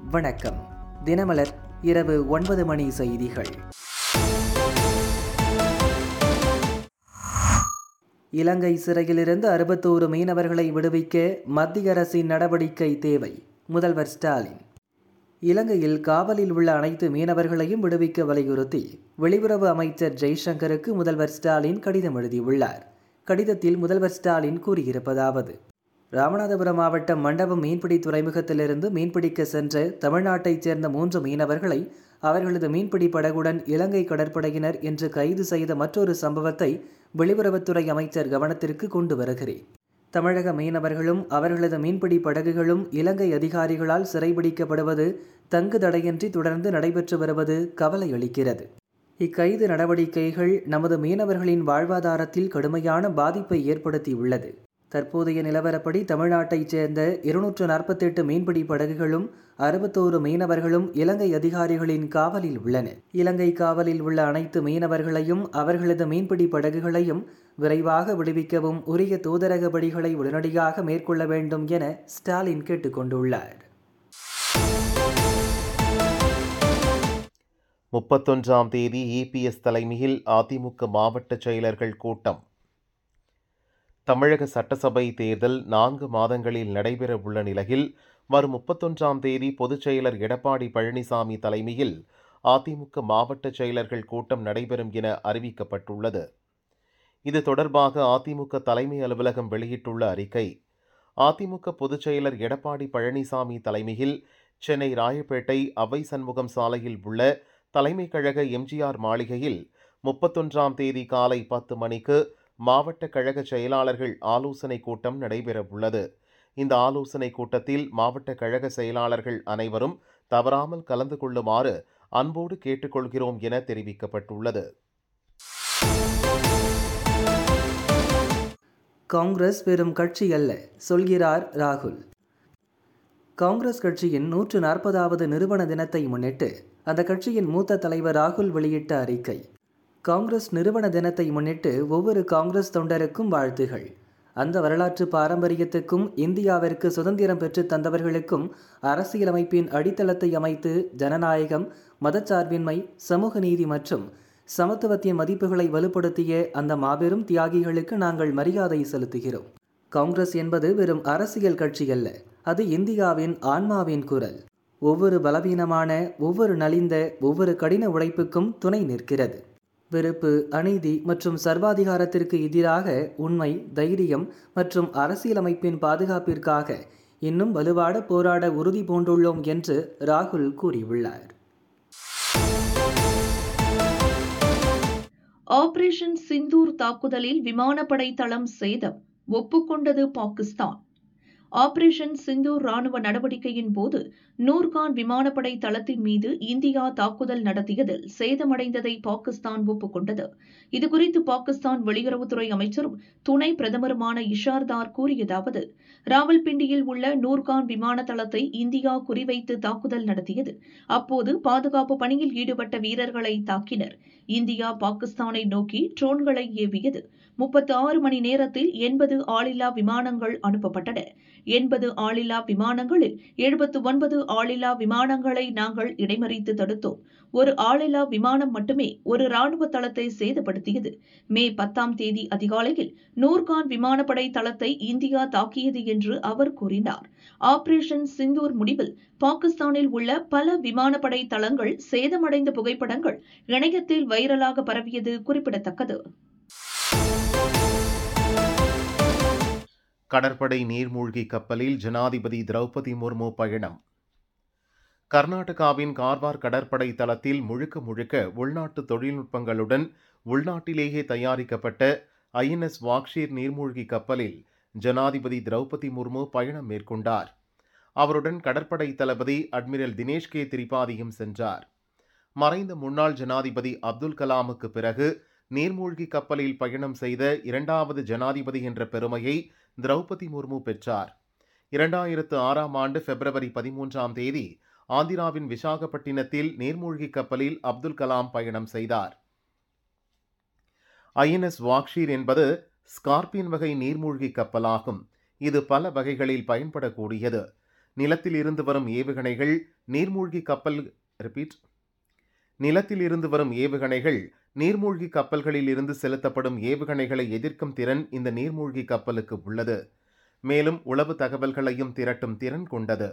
வணக்கம் தினமலர் இரவு ஒன்பது மணி செய்திகள் இலங்கை சிறையிலிருந்து அறுபத்தோரு மீனவர்களை விடுவிக்க மத்திய அரசின் நடவடிக்கை தேவை முதல்வர் ஸ்டாலின் இலங்கையில் காவலில் உள்ள அனைத்து மீனவர்களையும் விடுவிக்க வலியுறுத்தி வெளியுறவு அமைச்சர் ஜெய்சங்கருக்கு முதல்வர் ஸ்டாலின் கடிதம் எழுதியுள்ளார் கடிதத்தில் முதல்வர் ஸ்டாலின் கூறியிருப்பதாவது ராமநாதபுரம் மாவட்டம் மண்டபம் மீன்பிடி துறைமுகத்திலிருந்து மீன்பிடிக்க சென்ற தமிழ்நாட்டைச் சேர்ந்த மூன்று மீனவர்களை அவர்களது மீன்பிடி படகுடன் இலங்கை கடற்படையினர் என்று கைது செய்த மற்றொரு சம்பவத்தை வெளியுறவுத்துறை அமைச்சர் கவனத்திற்கு கொண்டு வருகிறேன் தமிழக மீனவர்களும் அவர்களது மீன்பிடி படகுகளும் இலங்கை அதிகாரிகளால் சிறைபிடிக்கப்படுவது தங்கு தடையின்றி தொடர்ந்து நடைபெற்று வருவது கவலை அளிக்கிறது இக்கைது நடவடிக்கைகள் நமது மீனவர்களின் வாழ்வாதாரத்தில் கடுமையான பாதிப்பை ஏற்படுத்தியுள்ளது தற்போதைய நிலவரப்படி தமிழ்நாட்டைச் சேர்ந்த இருநூற்று நாற்பத்தெட்டு மீன்பிடி படகுகளும் அறுபத்தோரு மீனவர்களும் இலங்கை அதிகாரிகளின் காவலில் உள்ளனர் இலங்கை காவலில் உள்ள அனைத்து மீனவர்களையும் அவர்களது மீன்பிடி படகுகளையும் விரைவாக விடுவிக்கவும் உரிய தூதரக பணிகளை உடனடியாக மேற்கொள்ள வேண்டும் என ஸ்டாலின் கேட்டுக்கொண்டுள்ளார் முப்பத்தொன்றாம் தேதி இபிஎஸ் தலைமையில் அதிமுக மாவட்ட செயலர்கள் கூட்டம் தமிழக சட்டசபை தேர்தல் நான்கு மாதங்களில் நடைபெற உள்ள நிலையில் வரும் முப்பத்தொன்றாம் தேதி பொதுச் செயலர் எடப்பாடி பழனிசாமி தலைமையில் அதிமுக மாவட்ட செயலர்கள் கூட்டம் நடைபெறும் என அறிவிக்கப்பட்டுள்ளது இது தொடர்பாக அதிமுக தலைமை அலுவலகம் வெளியிட்டுள்ள அறிக்கை அதிமுக பொதுச் செயலர் எடப்பாடி பழனிசாமி தலைமையில் சென்னை ராயப்பேட்டை அவை சண்முகம் சாலையில் உள்ள தலைமை கழக எம்ஜிஆர் மாளிகையில் முப்பத்தொன்றாம் தேதி காலை பத்து மணிக்கு மாவட்ட கழக செயலாளர்கள் ஆலோசனை கூட்டம் நடைபெறவுள்ளது இந்த ஆலோசனை கூட்டத்தில் மாவட்ட கழக செயலாளர்கள் அனைவரும் தவறாமல் கலந்து கொள்ளுமாறு அன்போடு கேட்டுக்கொள்கிறோம் என தெரிவிக்கப்பட்டுள்ளது காங்கிரஸ் வெறும் கட்சி அல்ல சொல்கிறார் ராகுல் காங்கிரஸ் கட்சியின் நூற்று நாற்பதாவது நிறுவன தினத்தை முன்னிட்டு அந்த கட்சியின் மூத்த தலைவர் ராகுல் வெளியிட்ட அறிக்கை காங்கிரஸ் நிறுவன தினத்தை முன்னிட்டு ஒவ்வொரு காங்கிரஸ் தொண்டருக்கும் வாழ்த்துகள் அந்த வரலாற்று பாரம்பரியத்துக்கும் இந்தியாவிற்கு சுதந்திரம் பெற்று தந்தவர்களுக்கும் அரசியலமைப்பின் அடித்தளத்தை அமைத்து ஜனநாயகம் மதச்சார்பின்மை சமூக நீதி மற்றும் சமத்துவத்தின் மதிப்புகளை வலுப்படுத்திய அந்த மாபெரும் தியாகிகளுக்கு நாங்கள் மரியாதை செலுத்துகிறோம் காங்கிரஸ் என்பது வெறும் அரசியல் கட்சி அல்ல அது இந்தியாவின் ஆன்மாவின் குரல் ஒவ்வொரு பலவீனமான ஒவ்வொரு நலிந்த ஒவ்வொரு கடின உழைப்புக்கும் துணை நிற்கிறது வெறுப்பு அநீதி மற்றும் சர்வாதிகாரத்திற்கு எதிராக உண்மை தைரியம் மற்றும் அரசியலமைப்பின் பாதுகாப்பிற்காக இன்னும் வலுவாட போராட உறுதி பூண்டுள்ளோம் என்று ராகுல் கூறியுள்ளார் ஆபரேஷன் சிந்தூர் தாக்குதலில் விமானப்படை தளம் சேதம் ஒப்புக்கொண்டது பாகிஸ்தான் ஆபரேஷன் சிந்தூர் ராணுவ நடவடிக்கையின் போது நூர்கான் விமானப்படை தளத்தின் மீது இந்தியா தாக்குதல் நடத்தியதில் சேதமடைந்ததை பாகிஸ்தான் ஒப்புக்கொண்டது இதுகுறித்து பாகிஸ்தான் வெளியுறவுத்துறை அமைச்சரும் துணை பிரதமருமான இஷார்தார் கூறியதாவது ராவல்பிண்டியில் உள்ள நூர்கான் விமான தளத்தை இந்தியா குறிவைத்து தாக்குதல் நடத்தியது அப்போது பாதுகாப்பு பணியில் ஈடுபட்ட வீரர்களை தாக்கினர் இந்தியா பாகிஸ்தானை நோக்கி ட்ரோன்களை ஏவியது முப்பத்தி ஆறு மணி நேரத்தில் எண்பது ஆளில்லா விமானங்கள் அனுப்பப்பட்டன எண்பது ஆளில்லா விமானங்களில் எழுபத்து ஒன்பது ஆளில்லா விமானங்களை நாங்கள் இடைமறித்து தடுத்தோம் ஒரு ஆளில்லா விமானம் மட்டுமே ஒரு ராணுவ தளத்தை சேதப்படுத்தியது மே பத்தாம் தேதி அதிகாலையில் நூர்கான் விமானப்படை தளத்தை இந்தியா தாக்கியது என்று அவர் கூறினார் ஆபரேஷன் சிந்தூர் முடிவில் பாகிஸ்தானில் உள்ள பல விமானப்படை தளங்கள் சேதமடைந்த புகைப்படங்கள் இணையத்தில் வைரலாக பரவியது குறிப்பிடத்தக்கது கடற்படை நீர்மூழ்கி கப்பலில் ஜனாதிபதி திரௌபதி முர்மு பயணம் கர்நாடகாவின் கார்வார் கடற்படை தளத்தில் முழுக்க முழுக்க உள்நாட்டு தொழில்நுட்பங்களுடன் உள்நாட்டிலேயே தயாரிக்கப்பட்ட ஐஎன்எஸ் வாக்ஷீர் நீர்மூழ்கி கப்பலில் ஜனாதிபதி திரௌபதி முர்மு பயணம் மேற்கொண்டார் அவருடன் கடற்படை தளபதி அட்மிரல் தினேஷ் கே திரிபாதியும் சென்றார் மறைந்த முன்னாள் ஜனாதிபதி அப்துல் கலாமுக்கு பிறகு நீர்மூழ்கி கப்பலில் பயணம் செய்த இரண்டாவது ஜனாதிபதி என்ற பெருமையை திரௌபதி முர்மு பெற்றார் இரண்டாயிரத்து ஆறாம் ஆண்டு பிப்ரவரி பதிமூன்றாம் தேதி ஆந்திராவின் விசாகப்பட்டினத்தில் நீர்மூழ்கி கப்பலில் அப்துல் கலாம் பயணம் செய்தார் ஐஎன்எஸ் வாக்ஷீர் என்பது ஸ்கார்பியன் வகை நீர்மூழ்கி கப்பலாகும் இது பல வகைகளில் பயன்படக்கூடியது நிலத்தில் இருந்து வரும் ஏவுகணைகள் நீர்மூழ்கி கப்பல் ரிப்பீட் நிலத்தில் இருந்து வரும் ஏவுகணைகள் நீர்மூழ்கி கப்பல்களில் இருந்து செலுத்தப்படும் ஏவுகணைகளை எதிர்க்கும் திறன் இந்த நீர்மூழ்கி கப்பலுக்கு உள்ளது மேலும் உளவு தகவல்களையும் திரட்டும் திறன் கொண்டது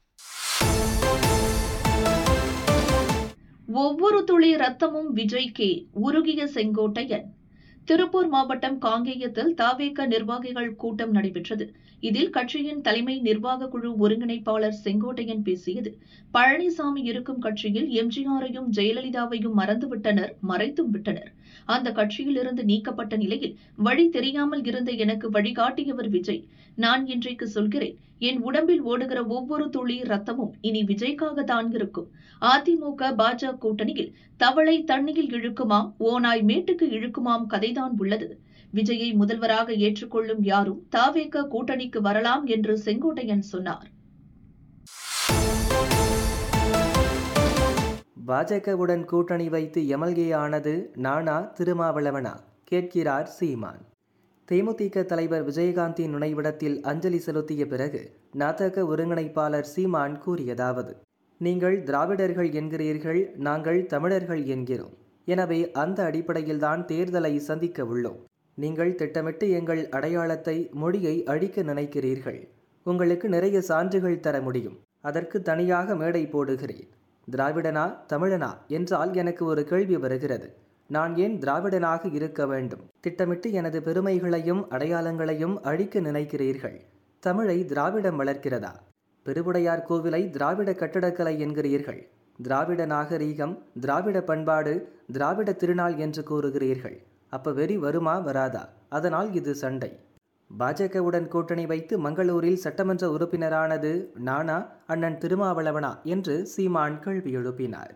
ஒவ்வொரு துளி ரத்தமும் விஜய்க்கே உருகிய செங்கோட்டையன் திருப்பூர் மாவட்டம் காங்கேயத்தில் தாவேக நிர்வாகிகள் கூட்டம் நடைபெற்றது இதில் கட்சியின் தலைமை நிர்வாக குழு ஒருங்கிணைப்பாளர் செங்கோட்டையன் பேசியது பழனிசாமி இருக்கும் கட்சியில் எம்ஜிஆரையும் ஜெயலலிதாவையும் மறந்துவிட்டனர் மறைத்தும் விட்டனர் அந்த கட்சியிலிருந்து நீக்கப்பட்ட நிலையில் வழி தெரியாமல் இருந்த எனக்கு வழிகாட்டியவர் விஜய் நான் இன்றைக்கு சொல்கிறேன் என் உடம்பில் ஓடுகிற ஒவ்வொரு துளி ரத்தமும் இனி விஜய்க்காக தான் இருக்கும் அதிமுக பாஜக கூட்டணியில் தவளை தண்ணியில் இழுக்குமாம் ஓனாய் மேட்டுக்கு இழுக்குமாம் கதைதான் உள்ளது விஜயை முதல்வராக ஏற்றுக்கொள்ளும் யாரும் தாவேக கூட்டணிக்கு வரலாம் என்று செங்கோட்டையன் சொன்னார் பாஜகவுடன் கூட்டணி வைத்து எம்எல்ஏ ஆனது நானா திருமாவளவனா கேட்கிறார் சீமான் தேமுதிக தலைவர் விஜயகாந்தின் நினைவிடத்தில் அஞ்சலி செலுத்திய பிறகு நாதக ஒருங்கிணைப்பாளர் சீமான் கூறியதாவது நீங்கள் திராவிடர்கள் என்கிறீர்கள் நாங்கள் தமிழர்கள் என்கிறோம் எனவே அந்த அடிப்படையில்தான் தேர்தலை சந்திக்க உள்ளோம் நீங்கள் திட்டமிட்டு எங்கள் அடையாளத்தை மொழியை அழிக்க நினைக்கிறீர்கள் உங்களுக்கு நிறைய சான்றுகள் தர முடியும் அதற்கு தனியாக மேடை போடுகிறேன் திராவிடனா தமிழனா என்றால் எனக்கு ஒரு கேள்வி வருகிறது நான் ஏன் திராவிடனாக இருக்க வேண்டும் திட்டமிட்டு எனது பெருமைகளையும் அடையாளங்களையும் அழிக்க நினைக்கிறீர்கள் தமிழை திராவிடம் வளர்க்கிறதா பெருவுடையார் கோவிலை திராவிட கட்டடக்கலை என்கிறீர்கள் திராவிட நாகரீகம் திராவிட பண்பாடு திராவிட திருநாள் என்று கூறுகிறீர்கள் அப்ப வெறி வருமா வராதா அதனால் இது சண்டை பாஜகவுடன் கூட்டணி வைத்து மங்களூரில் சட்டமன்ற உறுப்பினரானது நானா அண்ணன் திருமாவளவனா என்று சீமான் கேள்வி எழுப்பினார்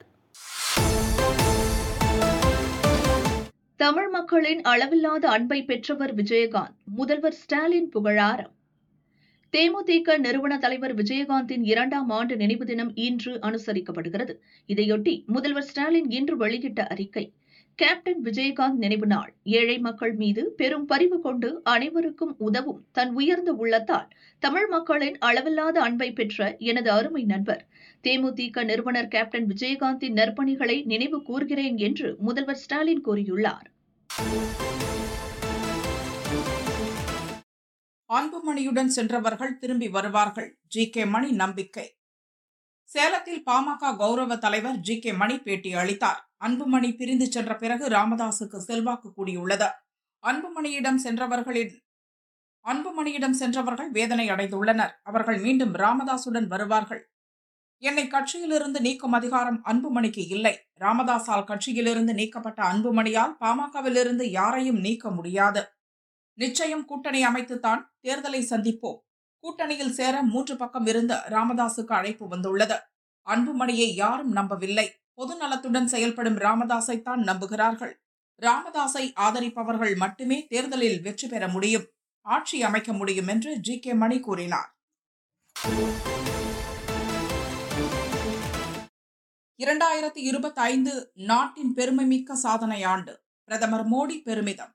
தமிழ் மக்களின் அளவில்லாத அன்பை பெற்றவர் விஜயகாந்த் முதல்வர் ஸ்டாலின் புகழாரம் தேமுதிக நிறுவன தலைவர் விஜயகாந்தின் இரண்டாம் ஆண்டு நினைவு தினம் இன்று அனுசரிக்கப்படுகிறது இதையொட்டி முதல்வர் ஸ்டாலின் இன்று வெளியிட்ட அறிக்கை கேப்டன் விஜயகாந்த் நினைவு நாள் ஏழை மக்கள் மீது பெரும் பரிவு கொண்டு அனைவருக்கும் உதவும் தன் உயர்ந்த உள்ளத்தால் தமிழ் மக்களின் அளவில்லாத அன்பை பெற்ற எனது அருமை நண்பர் தேமுதிக நிறுவனர் கேப்டன் விஜயகாந்தின் நற்பணிகளை நினைவு கூர்கிறேன் என்று முதல்வர் ஸ்டாலின் கூறியுள்ளார் அன்புமணியுடன் சென்றவர்கள் திரும்பி வருவார்கள் ஜி கே மணி நம்பிக்கை சேலத்தில் பாமக கௌரவ தலைவர் ஜி கே மணி பேட்டி அளித்தார் அன்புமணி பிரிந்து சென்ற பிறகு ராமதாசுக்கு செல்வாக்கு கூடியுள்ளது அன்புமணியிடம் சென்றவர்களின் அன்புமணியிடம் சென்றவர்கள் வேதனை அடைந்துள்ளனர் அவர்கள் மீண்டும் ராமதாசுடன் வருவார்கள் என்னை கட்சியிலிருந்து நீக்கும் அதிகாரம் அன்புமணிக்கு இல்லை ராமதாசால் கட்சியிலிருந்து நீக்கப்பட்ட அன்புமணியால் பாமகவிலிருந்து யாரையும் நீக்க முடியாது நிச்சயம் கூட்டணி அமைத்துத்தான் தேர்தலை சந்திப்போம் கூட்டணியில் சேர மூன்று பக்கம் இருந்த ராமதாசுக்கு அழைப்பு வந்துள்ளது அன்புமணியை யாரும் நம்பவில்லை பொது நலத்துடன் செயல்படும் ராமதாஸைத்தான் நம்புகிறார்கள் ராமதாஸை ஆதரிப்பவர்கள் மட்டுமே தேர்தலில் வெற்றி பெற முடியும் ஆட்சி அமைக்க முடியும் என்று ஜி கே மணி கூறினார் இரண்டாயிரத்தி இருபத்தி ஐந்து நாட்டின் பெருமைமிக்க சாதனை ஆண்டு பிரதமர் மோடி பெருமிதம்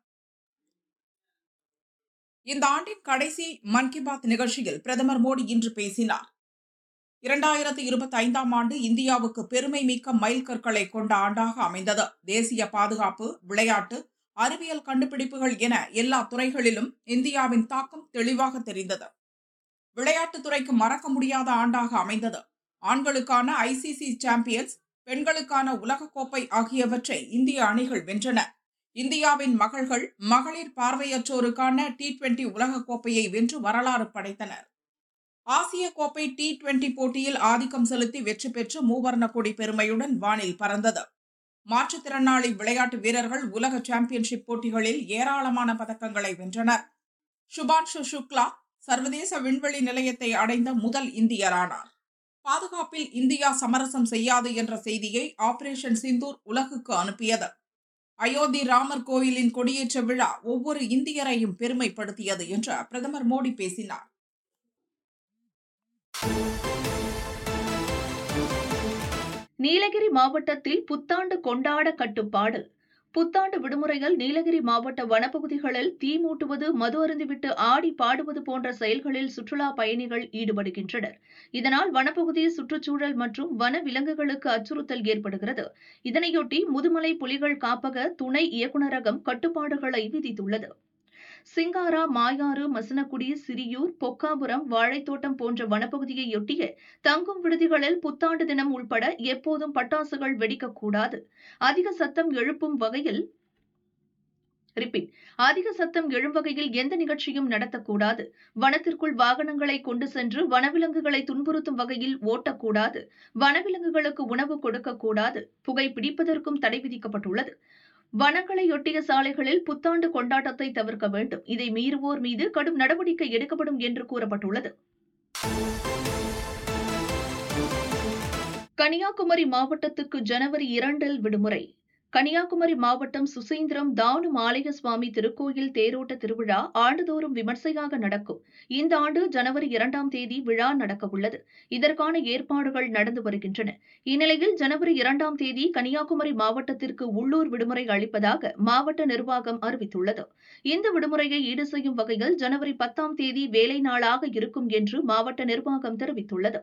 இந்த ஆண்டின் கடைசி மன் கி பாத் நிகழ்ச்சியில் பிரதமர் மோடி இன்று பேசினார் இரண்டாயிரத்தி இருபத்தி ஐந்தாம் ஆண்டு இந்தியாவுக்கு பெருமை மிக்க மைல்கற்களை கொண்ட ஆண்டாக அமைந்தது தேசிய பாதுகாப்பு விளையாட்டு அறிவியல் கண்டுபிடிப்புகள் என எல்லா துறைகளிலும் இந்தியாவின் தாக்கம் தெளிவாக தெரிந்தது விளையாட்டுத் துறைக்கு மறக்க முடியாத ஆண்டாக அமைந்தது ஆண்களுக்கான ஐசிசி சாம்பியன்ஸ் பெண்களுக்கான உலகக்கோப்பை ஆகியவற்றை இந்திய அணிகள் வென்றன இந்தியாவின் மகள்கள் மகளிர் பார்வையற்றோருக்கான டி டுவெண்டி உலகக்கோப்பையை வென்று வரலாறு படைத்தனர் ஆசிய கோப்பை டி டுவெண்டி போட்டியில் ஆதிக்கம் செலுத்தி வெற்றி பெற்று மூவர்ண கொடி பெருமையுடன் வானில் பறந்தது மாற்றுத்திறனாளி விளையாட்டு வீரர்கள் உலக சாம்பியன்ஷிப் போட்டிகளில் ஏராளமான பதக்கங்களை வென்றனர் சுபான்ஷு சுக்லா சர்வதேச விண்வெளி நிலையத்தை அடைந்த முதல் இந்தியரானார் பாதுகாப்பில் இந்தியா சமரசம் செய்யாது என்ற செய்தியை ஆபரேஷன் சிந்தூர் உலகுக்கு அனுப்பியது அயோத்தி ராமர் கோயிலின் கொடியேற்ற விழா ஒவ்வொரு இந்தியரையும் பெருமைப்படுத்தியது என்று பிரதமர் மோடி பேசினார் நீலகிரி மாவட்டத்தில் புத்தாண்டு கொண்டாட கட்டுப்பாடு புத்தாண்டு விடுமுறையில் நீலகிரி மாவட்ட வனப்பகுதிகளில் தீ மூட்டுவது மது அருந்திவிட்டு ஆடி பாடுவது போன்ற செயல்களில் சுற்றுலா பயணிகள் ஈடுபடுகின்றனர் இதனால் வனப்பகுதி சுற்றுச்சூழல் மற்றும் வன விலங்குகளுக்கு அச்சுறுத்தல் ஏற்படுகிறது இதனையொட்டி முதுமலை புலிகள் காப்பக துணை இயக்குநரகம் கட்டுப்பாடுகளை விதித்துள்ளது சிங்காரா மாயாறு மசனக்குடி சிறியூர் பொக்காபுரம் வாழைத்தோட்டம் போன்ற வனப்பகுதியையொட்டிய தங்கும் விடுதிகளில் புத்தாண்டு தினம் உள்பட எப்போதும் பட்டாசுகள் வெடிக்கக்கூடாது அதிக சத்தம் எழுப்பும் வகையில் ரிப்பீட் அதிக சத்தம் எழும் வகையில் எந்த நிகழ்ச்சியும் நடத்தக்கூடாது வனத்திற்குள் வாகனங்களை கொண்டு சென்று வனவிலங்குகளை துன்புறுத்தும் வகையில் ஓட்டக்கூடாது வனவிலங்குகளுக்கு உணவு கொடுக்கக்கூடாது புகை பிடிப்பதற்கும் தடை விதிக்கப்பட்டுள்ளது வனங்களையொட்டிய சாலைகளில் புத்தாண்டு கொண்டாட்டத்தை தவிர்க்க வேண்டும் இதை மீறுவோர் மீது கடும் நடவடிக்கை எடுக்கப்படும் என்று கூறப்பட்டுள்ளது கன்னியாகுமரி மாவட்டத்துக்கு ஜனவரி இரண்டில் விடுமுறை கன்னியாகுமரி மாவட்டம் சுசீந்திரம் தானும் ஆலய சுவாமி திருக்கோயில் தேரோட்ட திருவிழா ஆண்டுதோறும் விமர்சையாக நடக்கும் இந்த ஆண்டு ஜனவரி இரண்டாம் தேதி விழா நடக்கவுள்ளது இதற்கான ஏற்பாடுகள் நடந்து வருகின்றன இந்நிலையில் ஜனவரி இரண்டாம் தேதி கன்னியாகுமரி மாவட்டத்திற்கு உள்ளூர் விடுமுறை அளிப்பதாக மாவட்ட நிர்வாகம் அறிவித்துள்ளது இந்த விடுமுறையை ஈடு செய்யும் வகையில் ஜனவரி பத்தாம் தேதி வேலை நாளாக இருக்கும் என்று மாவட்ட நிர்வாகம் தெரிவித்துள்ளது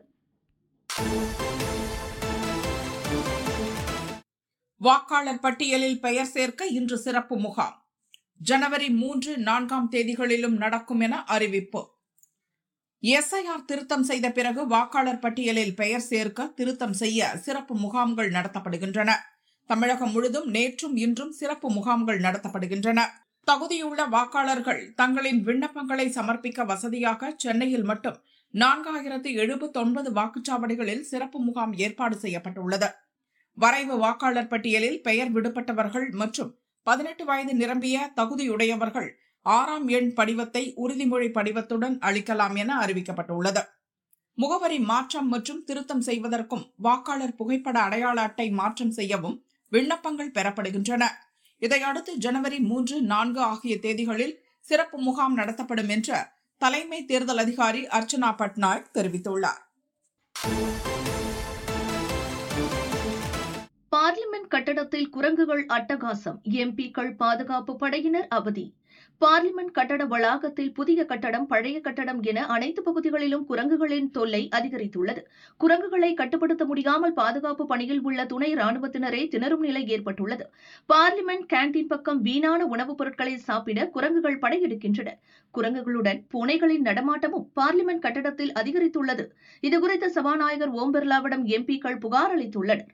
வாக்காளர் பட்டியலில் பெயர் சேர்க்க இன்று சிறப்பு முகாம் ஜனவரி மூன்று நான்காம் தேதிகளிலும் நடக்கும் என அறிவிப்பு எஸ்ஐஆர் திருத்தம் செய்த பிறகு வாக்காளர் பட்டியலில் பெயர் சேர்க்க திருத்தம் செய்ய சிறப்பு முகாம்கள் நடத்தப்படுகின்றன தமிழகம் முழுதும் நேற்றும் இன்றும் சிறப்பு முகாம்கள் நடத்தப்படுகின்றன தகுதியுள்ள வாக்காளர்கள் தங்களின் விண்ணப்பங்களை சமர்ப்பிக்க வசதியாக சென்னையில் மட்டும் நான்காயிரத்து எழுபத்தொன்பது வாக்குச்சாவடிகளில் சிறப்பு முகாம் ஏற்பாடு செய்யப்பட்டுள்ளது வரைவு வாக்காளர் பட்டியலில் பெயர் விடுபட்டவர்கள் மற்றும் பதினெட்டு வயது நிரம்பிய தகுதியுடையவர்கள் ஆறாம் எண் படிவத்தை உறுதிமொழி படிவத்துடன் அளிக்கலாம் என அறிவிக்கப்பட்டுள்ளது முகவரி மாற்றம் மற்றும் திருத்தம் செய்வதற்கும் வாக்காளர் புகைப்பட அடையாள அட்டை மாற்றம் செய்யவும் விண்ணப்பங்கள் பெறப்படுகின்றன இதையடுத்து ஜனவரி மூன்று நான்கு ஆகிய தேதிகளில் சிறப்பு முகாம் நடத்தப்படும் என்று தலைமை தேர்தல் அதிகாரி அர்ச்சனா பட்நாயக் தெரிவித்துள்ளார் பார்லிமெண்ட் கட்டடத்தில் குரங்குகள் அட்டகாசம் எம்பிக்கள் பாதுகாப்பு படையினர் அவதி பார்லிமெண்ட் கட்டட வளாகத்தில் புதிய கட்டடம் பழைய கட்டடம் என அனைத்து பகுதிகளிலும் குரங்குகளின் தொல்லை அதிகரித்துள்ளது குரங்குகளை கட்டுப்படுத்த முடியாமல் பாதுகாப்பு பணியில் உள்ள துணை ராணுவத்தினரே திணறும் நிலை ஏற்பட்டுள்ளது பார்லிமெண்ட் கேண்டீன் பக்கம் வீணான உணவுப் பொருட்களை சாப்பிட குரங்குகள் படையெடுக்கின்றன குரங்குகளுடன் பூனைகளின் நடமாட்டமும் பார்லிமெண்ட் கட்டடத்தில் அதிகரித்துள்ளது இதுகுறித்து சபாநாயகர் ஓம் பிர்லாவிடம் எம்பிக்கள் புகார் அளித்துள்ளனர்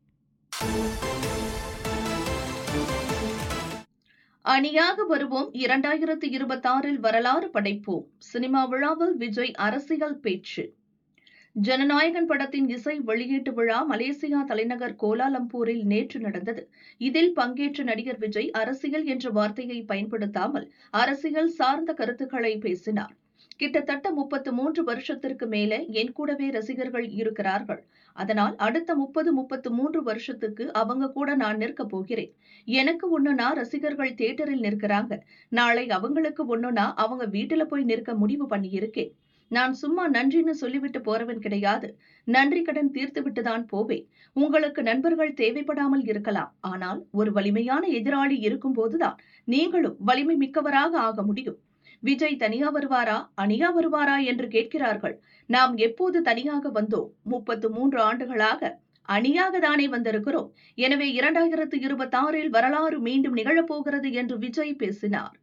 அணியாக வருவோம் இரண்டாயிரத்து இருபத்தாறில் வரலாறு படைப்போம் சினிமா விழாவில் விஜய் அரசியல் பேச்சு ஜனநாயகன் படத்தின் இசை வெளியீட்டு விழா மலேசியா தலைநகர் கோலாலம்பூரில் நேற்று நடந்தது இதில் பங்கேற்ற நடிகர் விஜய் அரசியல் என்ற வார்த்தையை பயன்படுத்தாமல் அரசியல் சார்ந்த கருத்துக்களை பேசினார் கிட்டத்தட்ட முப்பத்து மூன்று வருஷத்திற்கு மேலே என் கூடவே ரசிகர்கள் இருக்கிறார்கள் அதனால் அடுத்த முப்பது முப்பத்து மூன்று வருஷத்துக்கு அவங்க கூட நான் நிற்க போகிறேன் எனக்கு ஒண்ணுனா ரசிகர்கள் தியேட்டரில் நிற்கிறாங்க நாளை அவங்களுக்கு ஒண்ணுனா அவங்க வீட்டுல போய் நிற்க முடிவு பண்ணியிருக்கேன் நான் சும்மா நன்றின்னு சொல்லிவிட்டு போறவன் கிடையாது நன்றி கடன் தீர்த்து விட்டுதான் போவேன் உங்களுக்கு நண்பர்கள் தேவைப்படாமல் இருக்கலாம் ஆனால் ஒரு வலிமையான எதிராளி இருக்கும் போதுதான் நீங்களும் வலிமை மிக்கவராக ஆக முடியும் விஜய் தனியா வருவாரா அணியா வருவாரா என்று கேட்கிறார்கள் நாம் எப்போது தனியாக வந்தோம் முப்பத்து மூன்று ஆண்டுகளாக அணியாக தானே வந்திருக்கிறோம் எனவே இரண்டாயிரத்து இருபத்தாறில் வரலாறு மீண்டும் நிகழப்போகிறது என்று விஜய் பேசினார்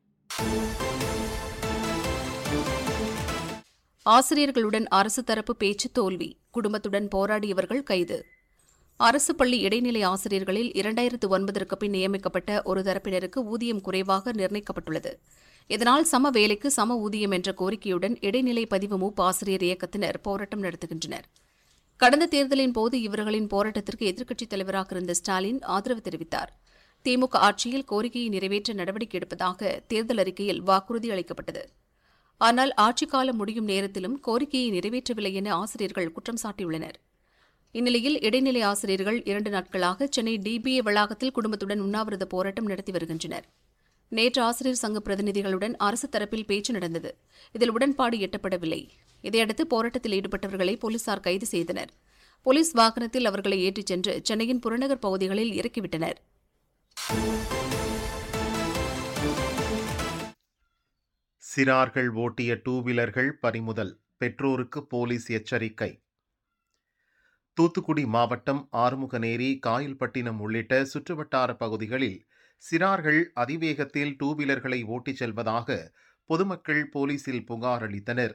ஆசிரியர்களுடன் அரசு தரப்பு பேச்சு தோல்வி குடும்பத்துடன் போராடியவர்கள் கைது அரசு பள்ளி இடைநிலை ஆசிரியர்களில் இரண்டாயிரத்து ஒன்பதற்கு பின் நியமிக்கப்பட்ட ஒரு தரப்பினருக்கு ஊதியம் குறைவாக நிர்ணயிக்கப்பட்டுள்ளது இதனால் சம வேலைக்கு சம ஊதியம் என்ற கோரிக்கையுடன் இடைநிலை பதிவு மூப்பு ஆசிரியர் இயக்கத்தினர் போராட்டம் நடத்துகின்றனர் கடந்த தேர்தலின் போது இவர்களின் போராட்டத்திற்கு எதிர்க்கட்சித் தலைவராக இருந்த ஸ்டாலின் ஆதரவு தெரிவித்தார் திமுக ஆட்சியில் கோரிக்கையை நிறைவேற்ற நடவடிக்கை எடுப்பதாக தேர்தல் அறிக்கையில் வாக்குறுதி அளிக்கப்பட்டது ஆனால் ஆட்சிக் காலம் முடியும் நேரத்திலும் கோரிக்கையை நிறைவேற்றவில்லை என ஆசிரியர்கள் குற்றம் சாட்டியுள்ளனர் இந்நிலையில் இடைநிலை ஆசிரியர்கள் இரண்டு நாட்களாக சென்னை டிபிஏ வளாகத்தில் குடும்பத்துடன் உண்ணாவிரத போராட்டம் நடத்தி வருகின்றனர் நேற்று ஆசிரியர் சங்க பிரதிநிதிகளுடன் அரசு தரப்பில் பேச்சு நடந்தது இதில் உடன்பாடு எட்டப்படவில்லை இதையடுத்து போராட்டத்தில் ஈடுபட்டவர்களை போலீசார் கைது செய்தனர் போலீஸ் வாகனத்தில் அவர்களை ஏற்றிச் சென்று சென்னையின் புறநகர் பகுதிகளில் இறக்கிவிட்டனர் சிறார்கள் ஓட்டிய டூ வீலர்கள் பறிமுதல் பெற்றோருக்கு போலீஸ் எச்சரிக்கை தூத்துக்குடி மாவட்டம் ஆறுமுகநேரி காயல்பட்டினம் உள்ளிட்ட சுற்றுவட்டார பகுதிகளில் சிறார்கள் அதிவேகத்தில் டூ வீலர்களை ஓட்டிச் செல்வதாக பொதுமக்கள் போலீசில் புகார் அளித்தனர்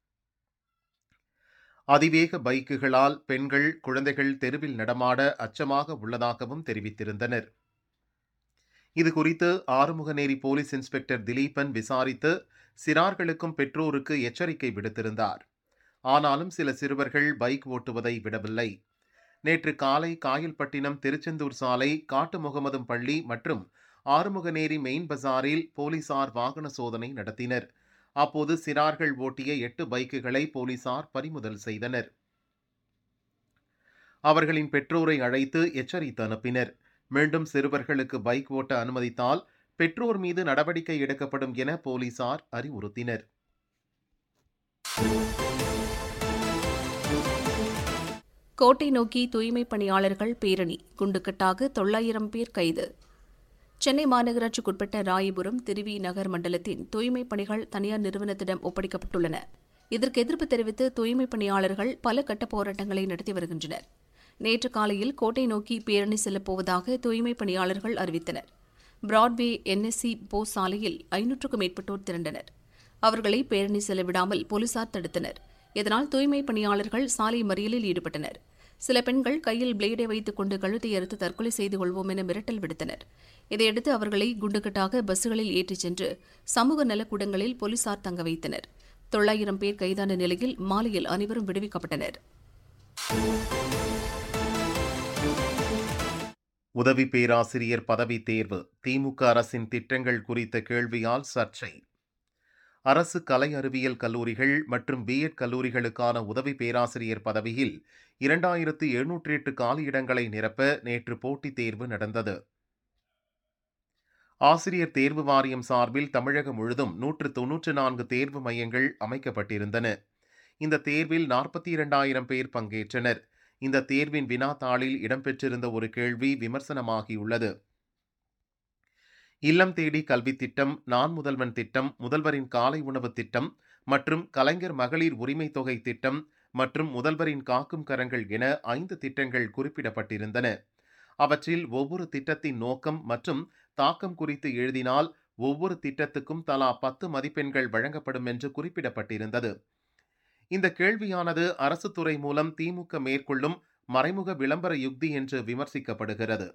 அதிவேக பைக்குகளால் பெண்கள் குழந்தைகள் தெருவில் நடமாட அச்சமாக உள்ளதாகவும் தெரிவித்திருந்தனர் இது குறித்து ஆறுமுகநேரி போலீஸ் இன்ஸ்பெக்டர் திலீபன் விசாரித்து சிறார்களுக்கும் பெற்றோருக்கு எச்சரிக்கை விடுத்திருந்தார் ஆனாலும் சில சிறுவர்கள் பைக் ஓட்டுவதை விடவில்லை நேற்று காலை காயல்பட்டினம் திருச்செந்தூர் சாலை காட்டு முகமதும் பள்ளி மற்றும் ஆறுமுகநேரி மெயின் பஜாரில் போலீசார் வாகன சோதனை நடத்தினர் அப்போது சிறார்கள் ஓட்டிய எட்டு பைக்குகளை போலீசார் பறிமுதல் செய்தனர் அவர்களின் பெற்றோரை அழைத்து எச்சரித்து அனுப்பினர் மீண்டும் சிறுவர்களுக்கு பைக் ஓட்ட அனுமதித்தால் பெற்றோர் மீது நடவடிக்கை எடுக்கப்படும் என போலீசார் அறிவுறுத்தினர் கோட்டை நோக்கி தூய்மை பணியாளர்கள் பேரணி குண்டுக்கட்டாக தொள்ளாயிரம் பேர் கைது சென்னை மாநகராட்சிக்குட்பட்ட ராயபுரம் திருவி நகர் மண்டலத்தின் தூய்மை பணிகள் தனியார் நிறுவனத்திடம் ஒப்படைக்கப்பட்டுள்ளன இதற்கு எதிர்ப்பு தெரிவித்து தூய்மை பணியாளர்கள் பல கட்ட போராட்டங்களை நடத்தி வருகின்றனர் நேற்று காலையில் கோட்டை நோக்கி பேரணி செல்லப்போவதாக தூய்மை பணியாளர்கள் அறிவித்தனர் பிராட்வே என்எஸ்சி போஸ் சாலையில் ஐநூற்றுக்கும் மேற்பட்டோர் திரண்டனர் அவர்களை பேரணி செல்ல விடாமல் போலீசார் தடுத்தனர் இதனால் தூய்மை பணியாளர்கள் சாலை மறியலில் ஈடுபட்டனர் சில பெண்கள் கையில் பிளேடை வைத்துக் கொண்டு கழுத்தை அறுத்து தற்கொலை செய்து கொள்வோம் என மிரட்டல் விடுத்தனர் இதையடுத்து அவர்களை குண்டுக்கட்டாக பஸ்களில் ஏற்றிச் சென்று சமூக நலக்கூடங்களில் போலீசார் தங்க வைத்தனர் தொள்ளாயிரம் பேர் கைதான நிலையில் மாலையில் அனைவரும் விடுவிக்கப்பட்டனர் உதவி பேராசிரியர் பதவி தேர்வு திமுக அரசின் திட்டங்கள் குறித்த கேள்வியால் சர்ச்சை அரசு கலை அறிவியல் கல்லூரிகள் மற்றும் பிஎட் கல்லூரிகளுக்கான உதவி பேராசிரியர் பதவியில் இரண்டாயிரத்து எழுநூற்றி எட்டு காலியிடங்களை நிரப்ப நேற்று போட்டித் தேர்வு நடந்தது ஆசிரியர் தேர்வு வாரியம் சார்பில் தமிழகம் முழுதும் நூற்று தொன்னூற்று நான்கு தேர்வு மையங்கள் அமைக்கப்பட்டிருந்தன இந்த தேர்வில் நாற்பத்தி இரண்டாயிரம் பேர் பங்கேற்றனர் இந்த தேர்வின் வினாத்தாளில் இடம்பெற்றிருந்த ஒரு கேள்வி விமர்சனமாகியுள்ளது இல்லம் தேடி கல்வி திட்டம் நான் முதல்வன் திட்டம் முதல்வரின் காலை உணவு திட்டம் மற்றும் கலைஞர் மகளிர் உரிமை தொகை திட்டம் மற்றும் முதல்வரின் காக்கும் கரங்கள் என ஐந்து திட்டங்கள் குறிப்பிடப்பட்டிருந்தன அவற்றில் ஒவ்வொரு திட்டத்தின் நோக்கம் மற்றும் தாக்கம் குறித்து எழுதினால் ஒவ்வொரு திட்டத்துக்கும் தலா பத்து மதிப்பெண்கள் வழங்கப்படும் என்று குறிப்பிடப்பட்டிருந்தது இந்த கேள்வியானது அரசு துறை மூலம் திமுக மேற்கொள்ளும் மறைமுக விளம்பர யுக்தி என்று விமர்சிக்கப்படுகிறது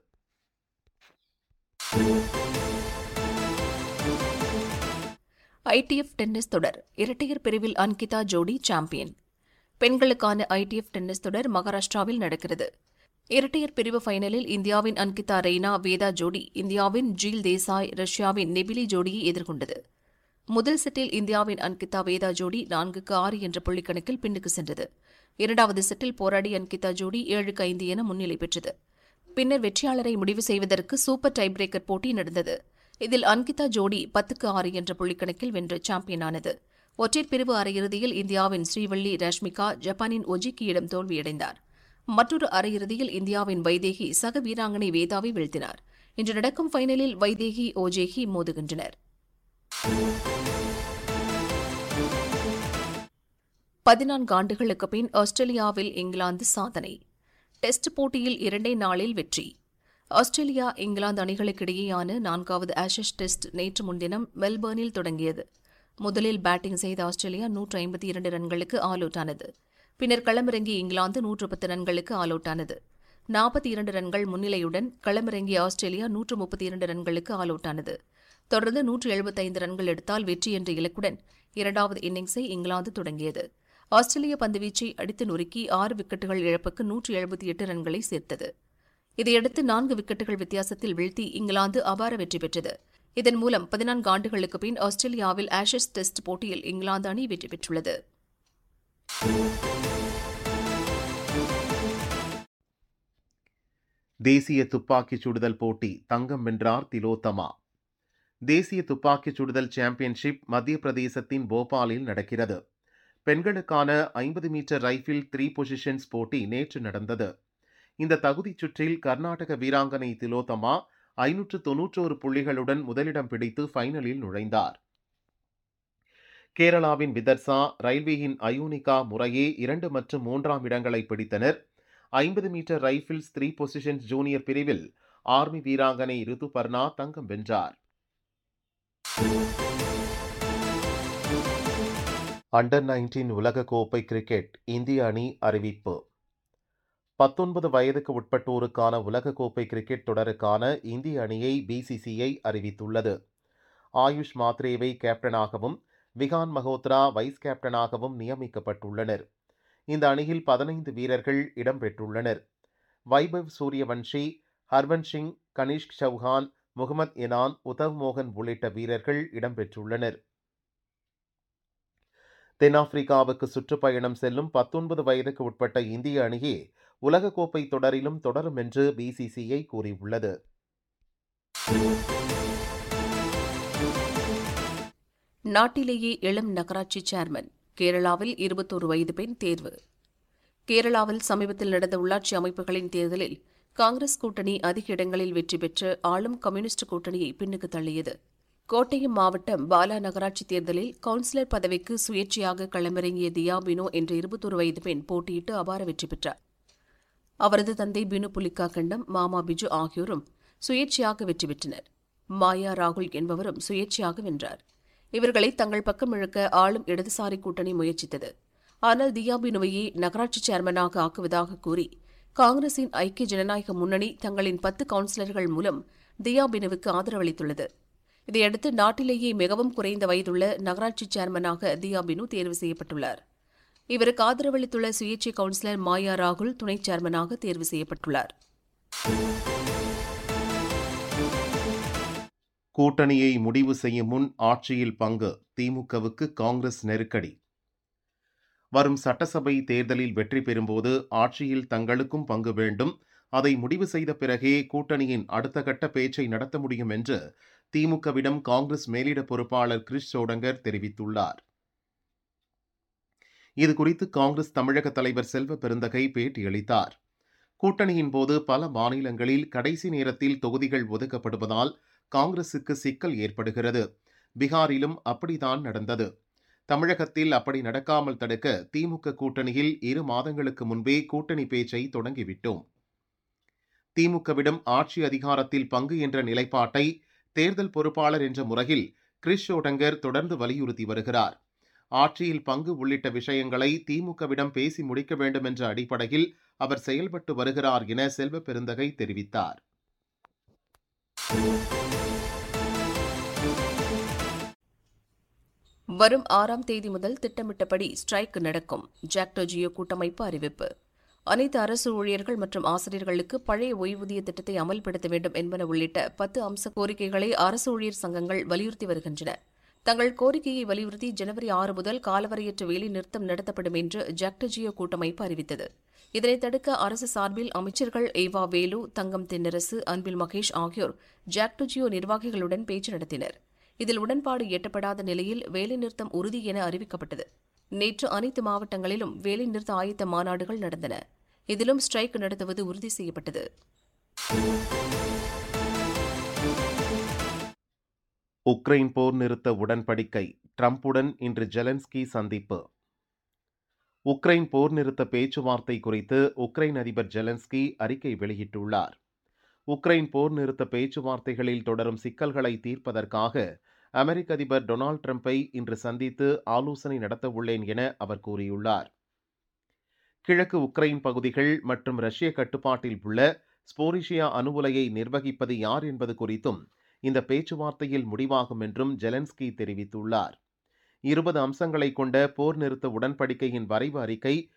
ஐடிஎஃப் டென்னிஸ் தொடர் இரட்டையர் பிரிவில் அன்கிதா ஜோடி சாம்பியன் பெண்களுக்கான ஐடிஎஃப் டென்னிஸ் தொடர் மகாராஷ்டிராவில் நடக்கிறது இரட்டையர் பிரிவு ஃபைனலில் இந்தியாவின் அன்கிதா ரெய்னா வேதா ஜோடி இந்தியாவின் ஜீல் தேசாய் ரஷ்யாவின் நெபிலி ஜோடியை எதிர்கொண்டது முதல் செட்டில் இந்தியாவின் அன்கிதா வேதா ஜோடி நான்குக்கு ஆறு என்ற புள்ளிக்கணக்கில் பின்னுக்கு சென்றது இரண்டாவது செட்டில் போராடி அன்கிதா ஜோடி ஏழுக்கு ஐந்து என முன்னிலை பெற்றது பின்னர் வெற்றியாளரை முடிவு செய்வதற்கு சூப்பர் டை பிரேக்கர் போட்டி நடந்தது இதில் அன்கிதா ஜோடி பத்துக்கு ஆறு என்ற புள்ளிக்கணக்கில் வென்று சாம்பியனானது ஒற்றையர் பிரிவு அரையிறுதியில் இந்தியாவின் ஸ்ரீவள்ளி ரஷ்மிகா ஜப்பானின் ஒஜிக்கியிடம் தோல்வியடைந்தார் மற்றொரு அரையிறுதியில் இந்தியாவின் வைதேகி சக வீராங்கனை வேதாவை வீழ்த்தினார் இன்று நடக்கும் ஃபைனலில் வைதேகி ஓஜேகி மோதுகின்றனர் பதினான்கு ஆண்டுகளுக்கு பின் ஆஸ்திரேலியாவில் இங்கிலாந்து சாதனை டெஸ்ட் போட்டியில் இரண்டே நாளில் வெற்றி ஆஸ்திரேலியா இங்கிலாந்து அணிகளுக்கிடையேயான நான்காவது ஆஷஸ் டெஸ்ட் நேற்று முன்தினம் மெல்பர்னில் தொடங்கியது முதலில் பேட்டிங் செய்த ஆஸ்திரேலியா நூற்று ஐம்பத்தி இரண்டு ரன்களுக்கு ஆல் அவுட் ஆனது பின்னர் களமிறங்கிய இங்கிலாந்து நூற்று பத்து ரன்களுக்கு ஆல் அவுட் ஆனது நாற்பத்தி இரண்டு ரன்கள் முன்னிலையுடன் களமிறங்கிய ஆஸ்திரேலியா நூற்று முப்பத்தி இரண்டு ரன்களுக்கு ஆல் அவுட் ஆனது தொடர்ந்து நூற்று எழுபத்தைந்து ரன்கள் எடுத்தால் வெற்றி என்ற இலக்குடன் இரண்டாவது இன்னிங்ஸை இங்கிலாந்து தொடங்கியது ஆஸ்திரேலிய பந்துவீச்சை அடித்து நொறுக்கி ஆறு விக்கெட்டுகள் இழப்புக்கு நூற்று எழுபத்தி எட்டு ரன்களை சேர்த்தது இதையடுத்து நான்கு விக்கெட்டுகள் வித்தியாசத்தில் வீழ்த்தி இங்கிலாந்து அபார வெற்றி பெற்றது இதன் மூலம் பதினான்கு ஆண்டுகளுக்கு பின் ஆஸ்திரேலியாவில் ஆஷஸ் டெஸ்ட் போட்டியில் இங்கிலாந்து அணி வெற்றி பெற்றுள்ளது தேசிய துப்பாக்கிச் சுடுதல் போட்டி தங்கம் வென்றார் திலோத்தமா தேசிய துப்பாக்கிச் சுடுதல் சாம்பியன்ஷிப் மத்திய பிரதேசத்தின் போபாலில் நடக்கிறது பெண்களுக்கான ஐம்பது மீட்டர் ரைஃபிள் த்ரீ பொசிஷன்ஸ் போட்டி நேற்று நடந்தது இந்த தகுதிச் சுற்றில் கர்நாடக வீராங்கனை திலோத்தமா ஐநூற்று தொன்னூற்றோரு புள்ளிகளுடன் முதலிடம் பிடித்து ஃபைனலில் நுழைந்தார் கேரளாவின் விதர்சா ரயில்வேயின் அயூனிகா முறையே இரண்டு மற்றும் மூன்றாம் இடங்களை பிடித்தனர் ஐம்பது metre rifles three positions junior பிரிவில் ஆர்மி வீராங்கனை ரிதுபர்ணா தங்கம் வென்றார் அண்டர் நைன்டீன் உலகக்கோப்பை கிரிக்கெட் இந்திய அணி அறிவிப்பு பத்தொன்பது வயதுக்கு உட்பட்டோருக்கான உலகக்கோப்பை கிரிக்கெட் தொடருக்கான இந்திய அணியை பிசிசிஐ அறிவித்துள்ளது ஆயுஷ் மாத்ரேவை கேப்டனாகவும் விகான் மகோத்ரா வைஸ் கேப்டனாகவும் நியமிக்கப்பட்டுள்ளனர் இந்த அணியில் பதினைந்து வீரர்கள் இடம்பெற்றுள்ளனர் வைபவ் சூரியவன்ஷி ஹர்வன் சிங் கனிஷ்க் சௌஹான் முகமது இனான் உதவ் மோகன் உள்ளிட்ட வீரர்கள் இடம்பெற்றுள்ளனர் தென்னாப்பிரிக்காவுக்கு சுற்றுப்பயணம் செல்லும் பத்தொன்பது வயதுக்கு உட்பட்ட இந்திய அணியே உலகக்கோப்பை தொடரிலும் தொடரும் என்று பிசிசிஐ கூறியுள்ளது நாட்டிலேயே இளம் நகராட்சி சேர்மன் கேரளாவில் இருபத்தோரு வயது பெண் தேர்வு கேரளாவில் சமீபத்தில் நடந்த உள்ளாட்சி அமைப்புகளின் தேர்தலில் காங்கிரஸ் கூட்டணி அதிக இடங்களில் வெற்றி பெற்று ஆளும் கம்யூனிஸ்ட் கூட்டணியை பின்னுக்கு தள்ளியது கோட்டயம் மாவட்டம் பாலா நகராட்சி தேர்தலில் கவுன்சிலர் பதவிக்கு சுயேட்சையாக களமிறங்கிய தியா பினோ என்ற இருபத்தொரு வயது பெண் போட்டியிட்டு அபார வெற்றி பெற்றார் அவரது தந்தை பினு புலிக்கா கண்டம் மாமா பிஜு ஆகியோரும் சுயேட்சையாக வெற்றி பெற்றனர் மாயா ராகுல் என்பவரும் சுயேட்சையாக வென்றார் இவர்களை தங்கள் பக்கம் இழுக்க ஆளும் இடதுசாரி கூட்டணி முயற்சித்தது ஆனால் தியா பினுவையே நகராட்சி சேர்மனாக ஆக்குவதாக கூறி காங்கிரசின் ஐக்கிய ஜனநாயக முன்னணி தங்களின் பத்து கவுன்சிலர்கள் மூலம் தியா பினுவுக்கு ஆதரவளித்துள்ளது இதையடுத்து நாட்டிலேயே மிகவும் குறைந்த வயதுள்ள நகராட்சி சேர்மனாக தியா பினு தேர்வு செய்யப்பட்டுள்ளார் இவருக்கு ஆதரவளித்துள்ள சுயேட்சை கவுன்சிலர் மாயா ராகுல் துணை சேர்மனாக தேர்வு செய்யப்பட்டுள்ளார் கூட்டணியை முடிவு செய்யும் முன் ஆட்சியில் பங்கு திமுகவுக்கு காங்கிரஸ் நெருக்கடி வரும் சட்டசபை தேர்தலில் வெற்றி பெறும்போது ஆட்சியில் தங்களுக்கும் பங்கு வேண்டும் அதை முடிவு செய்த பிறகே கூட்டணியின் அடுத்த கட்ட பேச்சை நடத்த முடியும் என்று திமுகவிடம் காங்கிரஸ் மேலிட பொறுப்பாளர் கிரிஷ் சோடங்கர் தெரிவித்துள்ளார் இது குறித்து காங்கிரஸ் தமிழக தலைவர் செல்வ பெருந்தகை பேட்டியளித்தார் கூட்டணியின் போது பல மாநிலங்களில் கடைசி நேரத்தில் தொகுதிகள் ஒதுக்கப்படுவதால் காங்கிரசுக்கு சிக்கல் ஏற்படுகிறது பீகாரிலும் அப்படித்தான் நடந்தது தமிழகத்தில் அப்படி நடக்காமல் தடுக்க திமுக கூட்டணியில் இரு மாதங்களுக்கு முன்பே கூட்டணி பேச்சை தொடங்கிவிட்டோம் திமுகவிடம் ஆட்சி அதிகாரத்தில் பங்கு என்ற நிலைப்பாட்டை தேர்தல் பொறுப்பாளர் என்ற முறையில் கிரிஷ் ஷோடங்கர் தொடர்ந்து வலியுறுத்தி வருகிறார் ஆட்சியில் பங்கு உள்ளிட்ட விஷயங்களை திமுகவிடம் பேசி முடிக்க வேண்டும் என்ற அடிப்படையில் அவர் செயல்பட்டு வருகிறார் என செல்வ பெருந்தகை தெரிவித்தார் வரும் ஆறாம் தேதி முதல் திட்டமிட்டபடி ஸ்ட்ரைக் நடக்கும் ஜாக்டோ ஜியோ கூட்டமைப்பு அறிவிப்பு அனைத்து அரசு ஊழியர்கள் மற்றும் ஆசிரியர்களுக்கு பழைய ஓய்வூதிய திட்டத்தை அமல்படுத்த வேண்டும் என்பன உள்ளிட்ட பத்து அம்ச கோரிக்கைகளை அரசு ஊழியர் சங்கங்கள் வலியுறுத்தி வருகின்றன தங்கள் கோரிக்கையை வலியுறுத்தி ஜனவரி ஆறு முதல் காலவரையற்ற வேலை நிறுத்தம் நடத்தப்படும் என்று ஜாக்டோ ஜியோ கூட்டமைப்பு அறிவித்தது இதனை தடுக்க அரசு சார்பில் அமைச்சர்கள் ஏவா வேலு தங்கம் தென்னரசு அன்பில் மகேஷ் ஆகியோர் ஜாக்டோ ஜியோ நிர்வாகிகளுடன் பேச்சு நடத்தினர் இதில் உடன்பாடு எட்டப்படாத நிலையில் வேலைநிறுத்தம் உறுதி என அறிவிக்கப்பட்டது நேற்று அனைத்து மாவட்டங்களிலும் வேலைநிறுத்த ஆயத்த மாநாடுகள் நடந்தன இதிலும் ஸ்ட்ரைக் நடத்துவது உறுதி செய்யப்பட்டது உக்ரைன் போர் நிறுத்த உடன்படிக்கை ட்ரம்புடன் இன்று ஜெலன்ஸ்கி சந்திப்பு உக்ரைன் போர் நிறுத்த பேச்சுவார்த்தை குறித்து உக்ரைன் அதிபர் ஜெலன்ஸ்கி அறிக்கை வெளியிட்டுள்ளார் உக்ரைன் போர் நிறுத்த பேச்சுவார்த்தைகளில் தொடரும் சிக்கல்களை தீர்ப்பதற்காக அமெரிக்க அதிபர் டொனால்ட் ட்ரம்பை இன்று சந்தித்து ஆலோசனை நடத்த உள்ளேன் என அவர் கூறியுள்ளார் கிழக்கு உக்ரைன் பகுதிகள் மற்றும் ரஷ்ய கட்டுப்பாட்டில் உள்ள ஸ்போரிஷியா அணு உலையை நிர்வகிப்பது யார் என்பது குறித்தும் இந்த பேச்சுவார்த்தையில் முடிவாகும் என்றும் ஜெலன்ஸ்கி தெரிவித்துள்ளார் இருபது அம்சங்களை கொண்ட போர் நிறுத்த உடன்படிக்கையின் வரைவு அறிக்கை